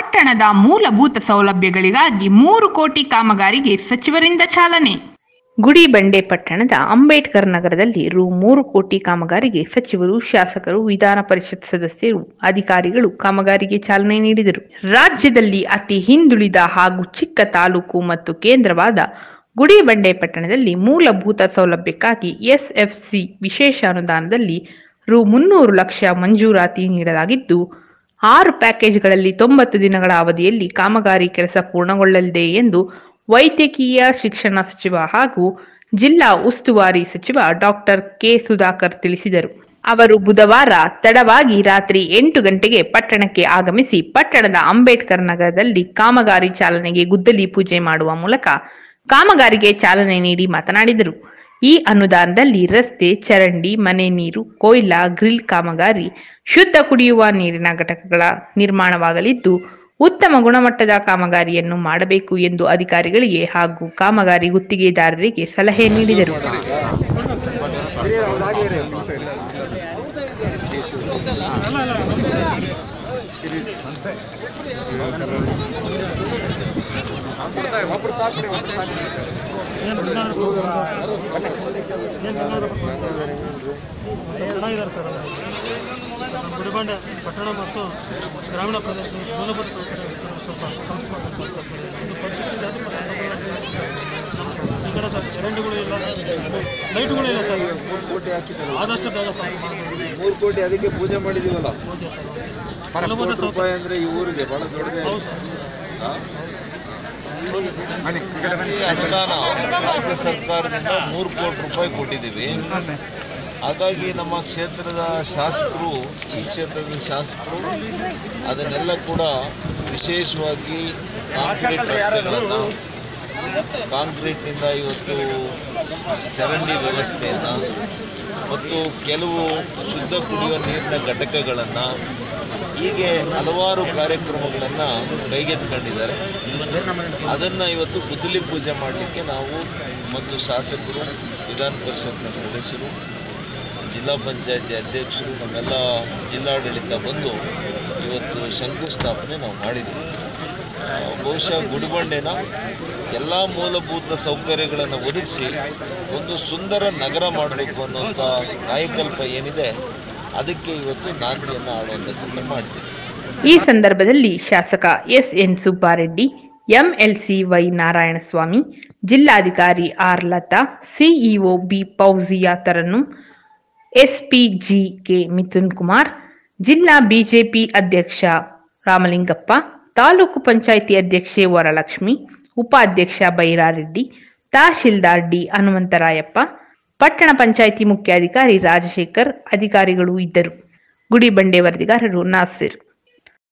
ಪಟ್ಟಣದ ಮೂಲಭೂತ ಸೌಲಭ್ಯಗಳಿಗಾಗಿ ಮೂರು ಕೋಟಿ ಕಾಮಗಾರಿಗೆ ಸಚಿವರಿಂದ ಚಾಲನೆ ಗುಡಿಬಂಡೆ ಪಟ್ಟಣದ ಅಂಬೇಡ್ಕರ್ ನಗರದಲ್ಲಿ ರು ಮೂರು ಕೋಟಿ ಕಾಮಗಾರಿಗೆ ಸಚಿವರು ಶಾಸಕರು ವಿಧಾನ ಪರಿಷತ್ ಸದಸ್ಯರು ಅಧಿಕಾರಿಗಳು ಕಾಮಗಾರಿಗೆ ಚಾಲನೆ ನೀಡಿದರು ರಾಜ್ಯದಲ್ಲಿ ಅತಿ ಹಿಂದುಳಿದ ಹಾಗೂ ಚಿಕ್ಕ ತಾಲೂಕು ಮತ್ತು ಕೇಂದ್ರವಾದ ಗುಡಿಬಂಡೆ ಪಟ್ಟಣದಲ್ಲಿ ಮೂಲಭೂತ ಸೌಲಭ್ಯಕ್ಕಾಗಿ ಎಸ್ಎಫ್ಸಿ ವಿಶೇಷ ಅನುದಾನದಲ್ಲಿ ರು ಮುನ್ನೂರು ಲಕ್ಷ ಮಂಜೂರಾತಿ ನೀಡಲಾಗಿದ್ದು ಆರು ಪ್ಯಾಕೇಜ್ಗಳಲ್ಲಿ ತೊಂಬತ್ತು ದಿನಗಳ ಅವಧಿಯಲ್ಲಿ ಕಾಮಗಾರಿ ಕೆಲಸ ಪೂರ್ಣಗೊಳ್ಳಲಿದೆ ಎಂದು ವೈದ್ಯಕೀಯ ಶಿಕ್ಷಣ ಸಚಿವ ಹಾಗೂ ಜಿಲ್ಲಾ ಉಸ್ತುವಾರಿ ಸಚಿವ ಡಾಕ್ಟರ್ ಕೆ ಸುಧಾಕರ್ ತಿಳಿಸಿದರು ಅವರು ಬುಧವಾರ ತಡವಾಗಿ ರಾತ್ರಿ ಎಂಟು ಗಂಟೆಗೆ ಪಟ್ಟಣಕ್ಕೆ ಆಗಮಿಸಿ ಪಟ್ಟಣದ ಅಂಬೇಡ್ಕರ್ ನಗರದಲ್ಲಿ ಕಾಮಗಾರಿ ಚಾಲನೆಗೆ ಗುದ್ದಲಿ ಪೂಜೆ ಮಾಡುವ ಮೂಲಕ ಕಾಮಗಾರಿಗೆ ಚಾಲನೆ ನೀಡಿ ಮಾತನಾಡಿದರು ಈ ಅನುದಾನದಲ್ಲಿ ರಸ್ತೆ ಚರಂಡಿ ಮನೆ ನೀರು ಕೊಯ್ಲಾ ಗ್ರಿಲ್ ಕಾಮಗಾರಿ ಶುದ್ಧ ಕುಡಿಯುವ ನೀರಿನ ಘಟಕಗಳ ನಿರ್ಮಾಣವಾಗಲಿದ್ದು ಉತ್ತಮ ಗುಣಮಟ್ಟದ ಕಾಮಗಾರಿಯನ್ನು ಮಾಡಬೇಕು ಎಂದು ಅಧಿಕಾರಿಗಳಿಗೆ ಹಾಗೂ ಕಾಮಗಾರಿ ಗುತ್ತಿಗೆದಾರರಿಗೆ ಸಲಹೆ ನೀಡಿದರು ಚೆನ್ನಾಗಿದ್ದಾರೆ ಸರ್ ಅವರು. ನಮ್ಮ ಗುಡಿಬಂಡೆ ಪಟ್ಟಣ ಮತ್ತು ಗ್ರಾಮೀಣ ಪ್ರದೇಶದಲ್ಲಿ ಮೂಲಭೂತ ಸೌಕರ್ಯ ವಿತರಣೆ ಸ್ವಲ್ಪ ಸಮಸ್ಯೆ ಮಾಡ್ತಾರೆ ಸರ್. ಒಂದು ಪರಿಶಿಷ್ಟ ಜಾತಿ ಮತ್ತು ಈ ಕಡೆ ಸರ್ ಚರಂಡಿಗಳು ಇಲ್ಲ ಲೈಟ್ಗಳು ಇಲ್ಲ ಸರ್ ಮೂರು ಕೋಟಿ ಹಾಕಿದ್ದಲ್ಲ ಆದಷ್ಟು ಬೇಗ ಸರ್ ಮಾಡ್ಬೋದು ಮೂರು ಕೋಟಿ ಅದಕ್ಕೆ ಪೂಜೆ ಮಾಡಿದೀವಲ್ಲ ಓಕೆ ಸರ್ ಮೂರು ಕೋಟಿ ರೂಪಾಯಿ ಅಂದ್ರೆ ಈ ಊರಿಗೆ ಬಹಳ ದೊಡ್ಡದೇ ಹೌದು ಸರ್ ಹಾ? ಈ ಅನುದಾನ ರಾಜ್ಯ ಸರ್ಕಾರದಿಂದ ಮೂರು ಕೋಟಿ ರೂಪಾಯಿ ಕೊಟ್ಟಿದ್ದೀವಿ ಹಾಗಾಗಿ ನಮ್ಮ ಕ್ಷೇತ್ರದ ಶಾಸಕರು ಈ ಕ್ಷೇತ್ರದ ಶಾಸಕರು ಅದನ್ನೆಲ್ಲ ಕೂಡ ವಿಶೇಷವಾಗಿ ಕಾಂಕ್ರೀಟ್ ರಸ್ತೆಗಳನ್ನು ಕಾಂಕ್ರೀಟ್ನಿಂದ ಇವತ್ತು ಚರಂಡಿ ವ್ಯವಸ್ಥೆಯನ್ನು ಮತ್ತು ಕೆಲವು ಶುದ್ಧ ಕುಡಿಯುವ ನೀರಿನ ಘಟಕಗಳನ್ನು ಹೀಗೆ ಹಲವಾರು ಕಾರ್ಯಕ್ರಮಗಳನ್ನು ಕೈಗೆತ್ತಿಕೊಂಡಿದ್ದಾರೆ ಅದನ್ನು ಇವತ್ತು ಗುದ್ದಲಿ ಪೂಜೆ ಮಾಡಲಿಕ್ಕೆ ನಾವು ಮತ್ತು ಶಾಸಕರು ವಿಧಾನ ಪರಿಷತ್ನ ಸದಸ್ಯರು ಜಿಲ್ಲಾ ಪಂಚಾಯತಿ ಅಧ್ಯಕ್ಷರು ನಮ್ಮೆಲ್ಲ ಜಿಲ್ಲಾಡಳಿತ ಬಂದು ಇವತ್ತು ಶಂಕುಸ್ಥಾಪನೆ ನಾವು ಮಾಡಿದ್ದೀವಿ ಆ, ಬಹುಶಃ ಗುಡಿಬಂಡೆನ ಎಲ್ಲ ಮೂಲಭೂತ ಸೌಕರ್ಯಗಳನ್ನು ಒದಗಿಸಿ ಒಂದು ಸುಂದರ ನಗರ ಮಾಡಬೇಕು ಅನ್ನೋಂಥ ನಾಯಕಲ್ಪ ಏನಿದೆ ಅದಕ್ಕೆ ಇವತ್ತು ನಾಂದಿಯನ್ನು ಆಡುವಂಥ ಕೆಲಸ ಮಾಡ್ತೀವಿ ಈ ಸಂದರ್ಭದಲ್ಲಿ ಶಾಸಕ S N Subbareddy MLC Y Narayanaswamy ಜಿಲ್ಲಾಧಿಕಾರಿ R Latha CEO B Fouziya Tarannum SP G K Mithun Kumar ಜಿಲ್ಲಾ ಬಿಜೆಪಿ ಅಧ್ಯಕ್ಷ ರಾಮಲಿಂಗಪ್ಪ ತಾಲೂಕು ಪಂಚಾಯಿತಿ ಅಧ್ಯಕ್ಷೆ ವರಲಕ್ಷ್ಮಿ ಉಪಾಧ್ಯಕ್ಷ ಬೈರಾರೆಡ್ಡಿ ತಹಶೀಲ್ದಾರ್ ಡಿ ಹನುಮಂತರಾಯಪ್ಪ ಪಟ್ಟಣ ಪಂಚಾಯಿತಿ ಮುಖ್ಯಾಧಿಕಾರಿ ರಾಜಶೇಖರ್ ಅಧಿಕಾರಿಗಳು ಇದ್ದರು ಗುಡಿಬಂಡೆ ವರದಿಗಾರರು ನಾಸಿರ್